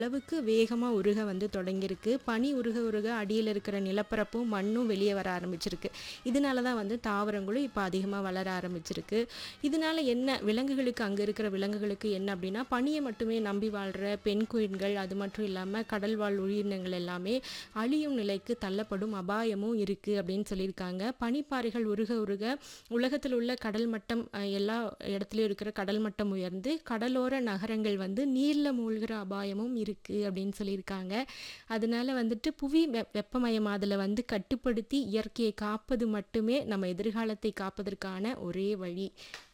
அளவுக்கு வேகமாக உருக வந்து தொடங்கியிருக்கு பனி உருக உருக அடியில் இருக்கிற நிலப்பரப்பும் மண்ணும் வெளியே வர ஆரம்பிச்சிருக்கு இதனால தான் வந்து தாவரங்களும் இப்போ அதிகமாக வளர ஆரம்பிச்சிருக்கு இதனால என்ன விலங்குகளுக்கு அங்கே இருக்கிற விலங்குகளுக்கு என்ன அப்படின்னா பனியை மட்டுமே நம்பி வாழ்கிற பெண் குயின்கள் அது மட்டும் இல்லாமல் கடல் வாழ் உயிரினங்கள் எல்லாமே அழியும் நிலைக்கு தள்ளப்படும் அபாயமும் இருக்குது அப்படின்னு சொல்லியிருக்காங்க பனிப்பாறைகள் உருக உருக உலகத்தில் உள்ள கடல் மட்டம் அஹ், எல்லா இடத்துலையும் இருக்கிற கடல் மட்டம் உயர்ந்து கடலோர நகரங்கள் வந்து நீரில் மூழ்கிற அபாயமும் இருக்குது அப்படின்னு சொல்லியிருக்காங்க அதனால வந்துட்டு புவி வெ வெப்பமயமாதலை வந்து கட்டுப்படுத்தி இயற்கையை காப்பது மட்டுமே நம்ம எதிர்காலத்தை காப்பதற்கான ஒரே வழி